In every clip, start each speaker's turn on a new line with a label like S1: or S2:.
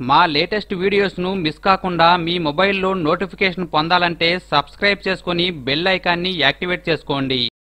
S1: మా latest వీడియోస్ను miss కాకుండా మీ మొబైల్లో నోటిఫికేషన్ పొందాలంటే సబ్స్క్రైబ్ చేసుకుని బెల్ ఐకాన్ని యాక్టివేట్ చేసుకోండి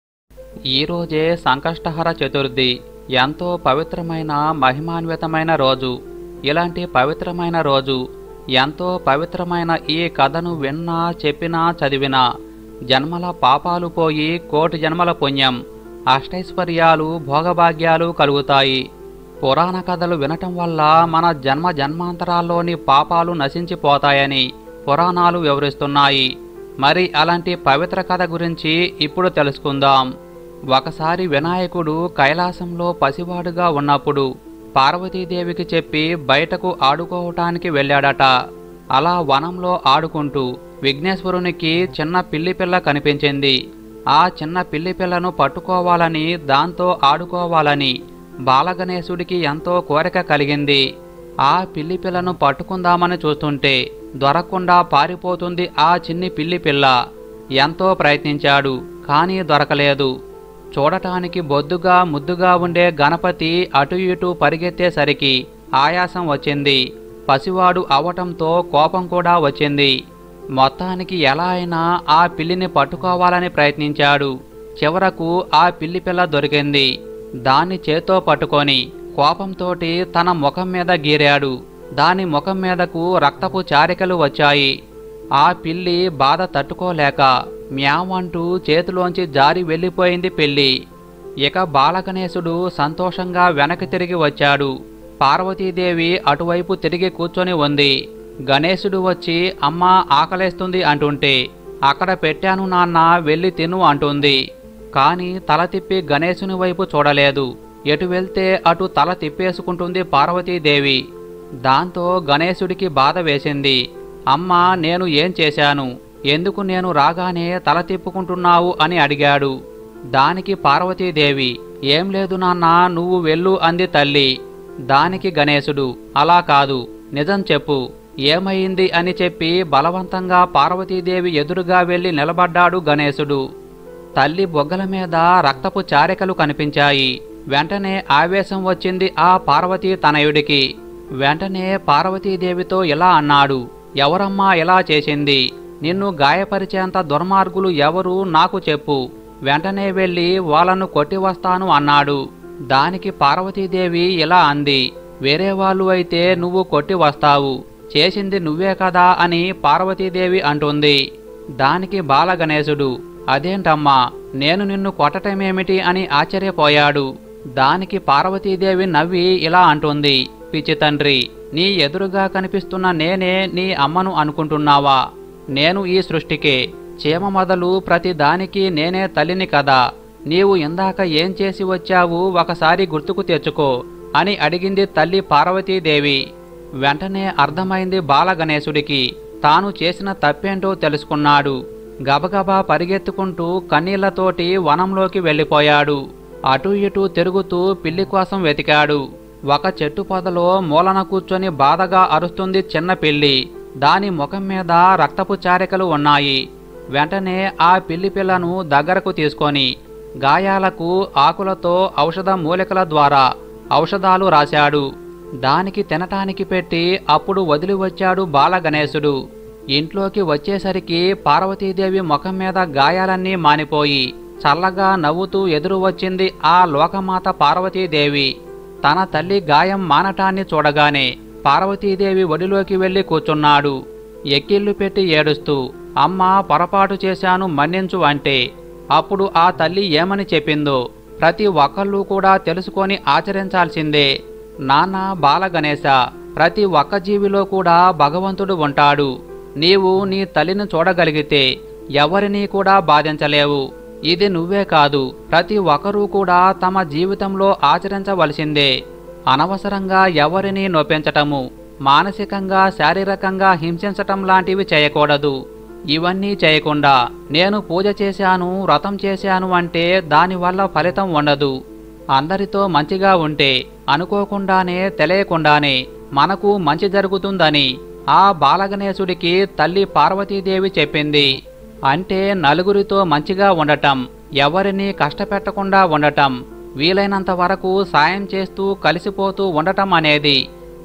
S1: ఈరోజే సంకష్టహర చతుర్థి ఎంతో పవిత్రమైన మహిమాన్వితమైన రోజు ఇలాంటి పవిత్రమైన రోజు ఎంతో పవిత్రమైన ఈ కథను విన్నా చెప్పినా చదివినా జన్మల పాపాలు పోయి కోటి జన్మల పుణ్యం అష్టైశ్వర్యాలు భోగభాగ్యాలు కలుగుతాయి పురాణ కథలు వినటం వల్ల మన జన్మ జన్మాంతరాల్లోని పాపాలు నశించిపోతాయని పురాణాలు వివరిస్తున్నాయి మరి అలాంటి పవిత్ర కథ గురించి ఇప్పుడు తెలుసుకుందాం ఒకసారి వినాయకుడు కైలాసంలో పసివాడుగా ఉన్నప్పుడు పార్వతీదేవికి చెప్పి బయటకు ఆడుకోవటానికి వెళ్ళాడట అలా వనంలో ఆడుకుంటూ విఘ్నేశ్వరునికి చిన్న పిల్లి పిల్ల కనిపించింది ఆ చిన్న పిల్లి పిల్లను పట్టుకోవాలని దాంతో ఆడుకోవాలని బాలగణేశుడికి ఎంతో కోరిక కలిగింది ఆ పిల్లి పిల్లను పట్టుకుందామని చూస్తుంటే దొరకకుండా పారిపోతుంది ఆ చిన్ని పిల్లి పిల్ల ఎంతో ప్రయత్నించాడు కానీ దొరకలేదు చూడటానికి బొద్దుగా ముద్దుగా ఉండే గణపతి అటు ఇటు పరిగెత్తేసరికి ఆయాసం వచ్చింది పసివాడు అవటంతో కోపం కూడా వచ్చింది మొత్తానికి ఎలా అయినా ఆ పిల్లిని పట్టుకోవాలని ప్రయత్నించాడు చివరకు ఆ పిల్లి పిల్ల దొరికింది దాన్ని చేతో పట్టుకొని కోపంతోటి తన ముఖం మీద గీరాడు దాని ముఖం మీదకు రక్తపు చారికలు వచ్చాయి ఆ పిల్లి బాధ తట్టుకోలేక మ్యావంటూ చేతిలోంచి జారి వెళ్ళిపోయింది పిల్లి ఇక బాలగణేశుడు సంతోషంగా వెనక్కి తిరిగి వచ్చాడు పార్వతీదేవి అటువైపు తిరిగి కూర్చొని ఉంది గణేశుడు వచ్చి అమ్మా ఆకలేస్తుంది అంటుంటే అక్కడ పెట్టాను నాన్న వెళ్ళి తిను అంటుంది కాని తల తిప్పి గణేశుని వైపు చూడలేదు ఎటు వెళ్తే అటు తల తిప్పేసుకుంటుంది పార్వతీదేవి దాంతో గణేశుడికి బాధ వేసింది అమ్మా నేను ఏం చేశాను ఎందుకు నేను రాగానే తల తిప్పుకుంటున్నావు అని అడిగాడు దానికి పార్వతీదేవి ఏం లేదు నాన్న నువ్వు వెళ్ళు అంది తల్లి దానికి గణేశుడు అలా కాదు నిజం చెప్పు ఏమైంది అని చెప్పి బలవంతంగా పార్వతీదేవి ఎదురుగా వెళ్లి నిలబడ్డాడు గణేశుడు తల్లి బొగ్గల మీద రక్తపు చారికలు కనిపించాయి వెంటనే ఆవేశం వచ్చింది ఆ పార్వతీ తనయుడికి వెంటనే పార్వతీదేవితో ఇలా అన్నాడు ఎవరమ్మా ఇలా చేసింది నిన్ను గాయపరిచేంత దుర్మార్గులు ఎవరు నాకు చెప్పు వెంటనే వెళ్ళి వాళ్ళను కొట్టి వస్తాను అన్నాడు దానికి పార్వతీదేవి ఇలా అంది వేరే వాళ్ళు అయితే నువ్వు కొట్టి వస్తావు చేసింది నువ్వే కదా అని పార్వతీదేవి అంటుంది దానికి బాలగణేశుడు అదేంటమ్మా నేను నిన్ను కొట్టటమేమిటి అని ఆశ్చర్యపోయాడు దానికి పార్వతీదేవి నవ్వి ఇలా అంటుంది పిచ్చి తండ్రి నీ ఎదురుగా కనిపిస్తున్న నేనే నీ అమ్మను అనుకుంటున్నావా నేను ఈ సృష్టికే చీమ మొదలు ప్రతి దానికి నేనే తల్లిని కదా నీవు ఇందాక ఏం చేసి వచ్చావు ఒకసారి గుర్తుకు తెచ్చుకో అని అడిగింది తల్లి పార్వతీదేవి వెంటనే అర్థమైంది బాలగణేశుడికి తాను చేసిన తప్పేంటో తెలుసుకున్నాడు గబగబా పరిగెత్తుకుంటూ కన్నీళ్లతోటి వనంలోకి వెళ్ళిపోయాడు అటు ఇటు తిరుగుతూ పిల్లి కోసం వెతికాడు ఒక చెట్టు పొదలో మూలన కూర్చొని బాధగా అరుస్తుంది చిన్న పిల్లి దాని ముఖం మీద రక్తపు చారికలు ఉన్నాయి వెంటనే ఆ పిల్లి పిల్లను దగ్గరకు తీసుకొని గాయాలకు ఆకులతో ఔషధ మూలికల ద్వారా ఔషధాలు రాశాడు దానికి తినటానికి పెట్టి అప్పుడు వదిలి వచ్చాడు బాలగణేశుడు ఇంట్లోకి వచ్చేసరికి పార్వతీదేవి ముఖం మీద గాయాలన్నీ మానిపోయి చల్లగా నవ్వుతూ ఎదురు వచ్చింది ఆ లోకమాత పార్వతీదేవి తన తల్లి గాయం మానటాన్ని చూడగానే పార్వతీదేవి ఒడిలోకి వెళ్లి కూర్చున్నాడు ఎక్కిళ్ళు పెట్టి ఏడుస్తూ అమ్మా పొరపాటు చేశాను మన్నించు అంటే అప్పుడు ఆ తల్లి ఏమని చెప్పిందో ప్రతి ఒక్కళ్ళు కూడా తెలుసుకొని ఆచరించాల్సిందే నాన్న బాలగణేశ ప్రతి ఒక్క జీవిలో కూడా భగవంతుడు ఉంటాడు నీవు నీ తల్లిని చూడగలిగితే ఎవరినీ కూడా బాధించలేవు ఇది నువ్వే కాదు ప్రతి ఒక్కరూ కూడా తమ జీవితంలో ఆచరించవలసిందే అనవసరంగా ఎవరిని నొప్పించటము మానసికంగా శారీరకంగా హింసించటం లాంటివి చేయకూడదు ఇవన్నీ చేయకుండా నేను పూజ చేశాను వ్రతం చేశాను అంటే దానివల్ల ఫలితం ఉండదు అందరితో మంచిగా ఉంటే అనుకోకుండానే తెలియకుండానే మనకు మంచి జరుగుతుందని ఆ బాలగణేశుడికి తల్లి పార్వతీదేవి చెప్పింది అంటే నలుగురితో మంచిగా ఉండటం ఎవరిని కష్టపెట్టకుండా ఉండటం వీలైనంత వరకు సాయం చేస్తూ కలిసిపోతూ ఉండటం అనేది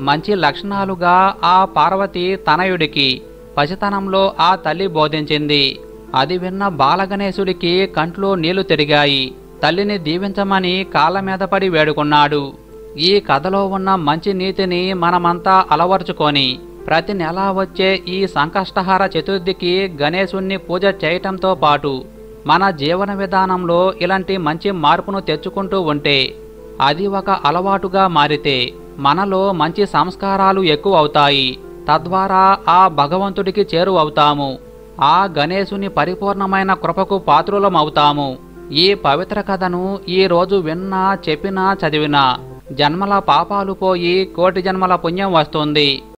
S1: మంచి లక్షణాలుగా ఆ పార్వతి తనయుడికి పసితనంలో ఆ తల్లి బోధించింది అది విన్న బాలగణేశుడికి కంట్లో నీళ్లు తిరిగాయి తల్లిని దీవించమని కాళ్ళ మీద పడి వేడుకున్నాడు ఈ కథలో ఉన్న మంచి నీతిని మనమంతా అలవర్చుకొని ప్రతి నెల వచ్చే ఈ సంకష్టహార చతుర్థికి గణేశుణ్ణి పూజ చేయటంతో పాటు మన జీవన విధానంలో ఇలాంటి మంచి మార్పును తెచ్చుకుంటూ ఉంటే అది ఒక అలవాటుగా మారితే మనలో మంచి సంస్కారాలు ఎక్కువ అవుతాయి తద్వారా ఆ భగవంతుడికి చేరువవుతాము ఆ గణేశుని పరిపూర్ణమైన కృపకు పాత్రులమవుతాము ఈ పవిత్ర కథను ఈ రోజు విన్నా చెప్పినా చదివినా జన్మల పాపాలు పోయి కోటి జన్మల పుణ్యం వస్తుంది